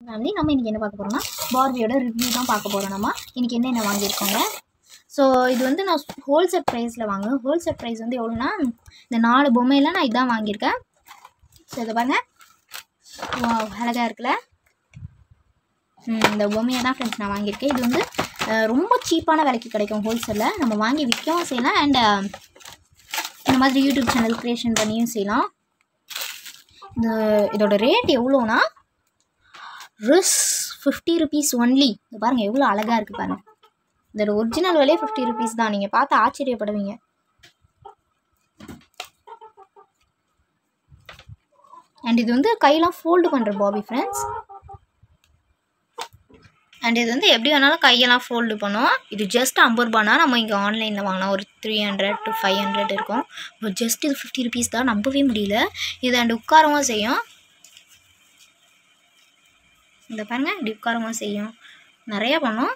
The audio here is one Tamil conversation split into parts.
ஃபேமிலி நம்ம இன்றைக்கி என்ன பார்க்க போகிறோம்னா பார்பியோட ரிவ்யூ தான் பார்க்க போகிறோம் நம்ம இன்றைக்கி என்னென்ன வாங்கியிருக்கோங்க ஸோ இது வந்து நான் ஹோல்சேல் ப்ரைஸில் வாங்குவேன் ஹோல்சேல் ப்ரைஸ் வந்து எவ்வளோனா இந்த நாலு பொம்மையெல்லாம் நான் இதான் வாங்கியிருக்கேன் ஸோ இதை பாருங்க வா அழகாக இருக்குல்ல ம், இந்த பொம்மையை தான் ஃப்ரெண்ட்ஸ் நான் வாங்கியிருக்கேன் இது வந்து அஹ், ரொம்ப சீப்பான விலைக்கு கிடைக்கும் ஹோல்சேலில் நம்ம வாங்கி விற்கவும் செய்யலாம் அண்ட் இந்த மாதிரி யூடியூப் சேனல் க்ரியேஷன் பண்ணியும் செய்யலாம் இது இதோட ரேட் எவ்வளோனா ரிஸ் ஃபிஃப்டி ருபீஸ் ஒன்லி இது பாருங்கள் எவ்வளோ அழகாக இருக்குது பாருங்கள் இதோட ஒரிஜினல் விலையே ஃபிஃப்டி ருபீஸ் தான் நீங்கள் பார்த்து ஆச்சரியப்படுவீங்க அண்ட் இது வந்து கையெல்லாம் ஃபோல்டு பண்ணுற பாபி ஃப்ரெண்ட்ஸ் அண்ட் இது வந்து எப்படி வேணாலும் கையெல்லாம் ஃபோல்டு பண்ணும் இது ஜஸ்ட் ஐம்பது ரூபானா நம்ம இங்கே ஆன்லைனில் வாங்கினா ஒரு three hundred to five hundred இருக்கும் பட் ஜஸ்ட் இது ஃபிஃப்டி ருபீஸ் தான் நம்பவே முடியல இது அண்ட் உட்காரவும் செய்யும் இந்த பாருங்க இப்படி உட்காரவும் செய்யும் நிறையா பண்ணும்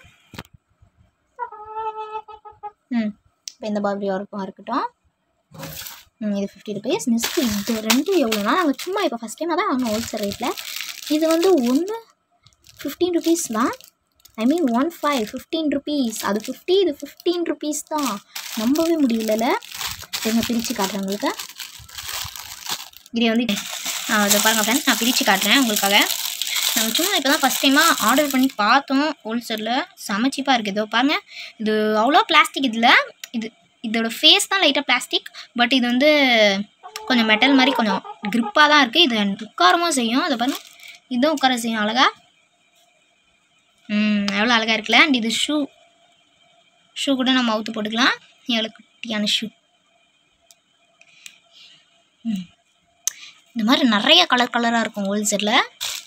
ம் இப்போ இந்த பாபி வரைக்கும் இருக்கட்டும் ம் இது ஃபிஃப்டி ருபீஸ் நெக்ஸ்ட்டு இது ரெண்டு எவ்வளோனா நாங்கள் சும்மா இப்போ ஃபஸ்ட் டைமாக தான் வாங்கினோம் ஹோல்சேல் ரேட்டில் இது வந்து ஒன்று ஃபிஃப்டீன் ருபீஸ் தான் I mean one five fifteen rupees அது ஃபிஃப்டி இது ஃபிஃப்டீன் ருபீஸ் தான் நம்பவே முடியலல்ல என்ன பிரித்து காட்டுறேன் உங்களுக்கு இதை வந்து ஆ, இதை பாருங்கள் ஃப்ரெண்ட்ஸ் நான் பிரித்து காட்டுறேன் உங்களுக்காக நாங்கள் சும்மா இப்போ தான் ஃபஸ்ட் டைமாக ஆர்டர் பண்ணி பார்த்தோம் ஹோல்சேலில் செமச்சிப்பாக இருக்குது இதோ பாருங்கள் இது அவ்வளோ பிளாஸ்டிக் இதில் இது இதோட ஃபேஸ் தான் லைட்டாக பிளாஸ்டிக் பட் இது வந்து கொஞ்சம் மெட்டல் மாதிரி கொஞ்சம் க்ரிப்பாக தான் இருக்குது இது உட்காரமும் செய்யும் அதை பாருங்கள் இதுவும் உட்கார செய்யும் அழகா ம் எவ்வளோ அழகாக இருக்குல்ல அண்ட் இது ஷூ ஷூ கூட நம்ம அவுத்து போட்டுக்கலாம் எவ்வளோ குட்டியான ஷூ ம் இந்த மாதிரி நிறைய கலர் கலராக இருக்கும் ஹோல்சேலில்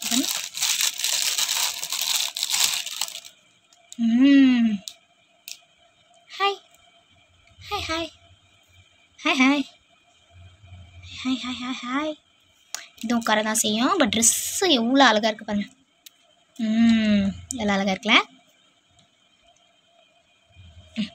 ம் hi hi hi hi hi hi hi hi hi இது உட்கார தான் செய்யும் பட் ட்ரெஸ்ஸு எவ்வளோ அழகாக இருக்குது பாருங்க ம் எவ்வளோ அழகாக இருக்குல்ல ம்.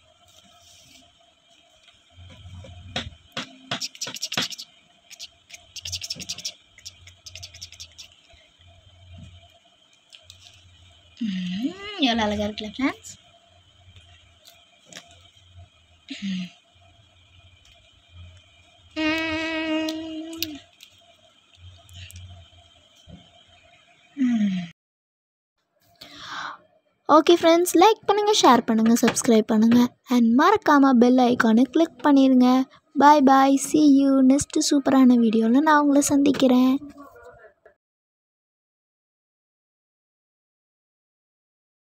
ம், எவ்வளோ அழகாக இருக்குல்ல ஃப்ரெண்ட்ஸ் ஓகே ஃப்ரெண்ட்ஸ் லைக் பண்ணுங்கள் ஷேர் பண்ணுங்கள் சப்ஸ்கிரைப் பண்ணுங்கள் அண்ட் மறக்காமல் பெல் ஐக்கானை கிளிக் பண்ணிடுங்க bye bye see you next சூப்பரான வீடியோவில் நான் உங்களை சந்திக்கிறேன்